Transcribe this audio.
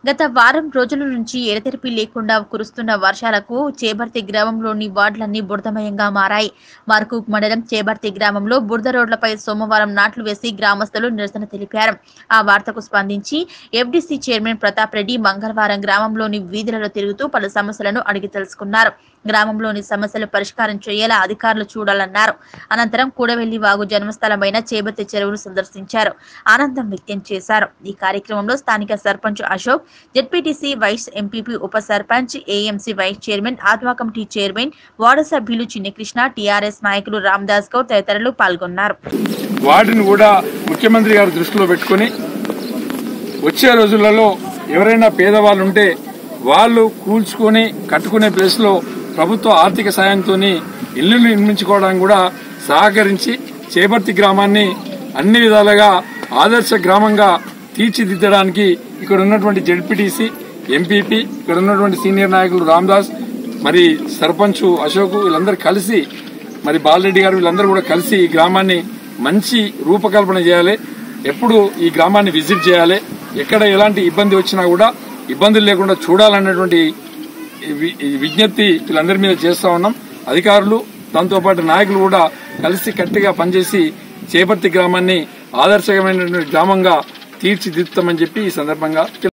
గత వారం రోజుల నుంచి ఎడతెరిపి లేకుండా కురుస్తున్న వర్షాలకు చేబర్తి గ్రామంలోని వార్డులన్నీ బురదమయంగా మారాయి మర్కూక్ మండలం చేబర్తి గ్రామంలో బురద రోడ్లపై సోమవారం నాట్లు వేసి గ్రామస్తులు నిరసన తెలిపారు ఆ వార్తకు స్పందించి ఎఫ్డీసీ చైర్మన్ ప్రతాప్ రెడ్డి మంగళవారం గ్రామంలోని వీధులలో తిరుగుతూ పలు సమస్యలను అడిగి తెలుసుకున్నారు గ్రామంలోని సమస్యలు పరిష్కారం చేయేలా అధికారులు చూడాలన్నారు అనంతరం కూడవెల్లి వాగు జన్మస్థలమైన చేబర్తి చెరువును సందర్శించారు ఆనందం వ్యక్తం చేశారు ఈ కార్యక్రమంలో స్థానిక sarpanch Ashok ZPTC vice MPP ఉప sarpanch AMC vice chairman Atma committee chairman ward సభ్యులు చిన్నకృష్ణ టీఆర్ఎస్ నాయకులు రామదాస్ గౌడ్ తదితరులు పాల్గొన్నారు వాటిని కూడా ముఖ్యమంత్రి గారు దృష్టిలో పెట్టుకుని వచ్చే రోజులలో ఎవరైనా పేదవాళ్ళు ఉంటే వాళ్ళు కూల్చుకొని కట్టుకునే ప్లేస్లో ప్రభుత్వ ఆర్థిక సాయంతో ఇల్లు నిర్మించుకోవడానికి కూడా సహకరించి చేపర్తి గ్రామాన్ని అన్ని విధాలుగా ఆదర్శ గ్రామంగా తీర్చిదిద్దడానికి ఇక్కడ ఉన్నటువంటి జెడ్పీటీసీ ఎంపీపీ ఇక్కడ ఉన్నటువంటి సీనియర్ నాయకులు రామ్దాస్ మరి సర్పంచ్ అశోక్ వీళ్ళందరూ కలిసి మరి బాలరెడ్డి గారు వీళ్ళందరూ కూడా కలిసి ఈ గ్రామాన్ని మంచి రూపకల్పన చేయాలి ఎప్పుడు ఈ గ్రామాన్ని విజిట్ చేయాలి ఎక్కడ ఎలాంటి ఇబ్బంది వచ్చినా కూడా ఇబ్బందులు లేకుండా చూడాలన్నటువంటి వి- ఈ విజ్ఞప్తి వీళ్ళందరి మీద చేస్తా ఉన్నాం అధికారులు దాంతో పాటు నాయకులు కూడా కలిసి కట్టిగా పనిచేసి చేపర్తి గ్రామాన్ని ఆదర్శకమైనటువంటి గ్రామంగా తీర్చిదిద్దుతామని చెప్పి ఈ సందర్భంగా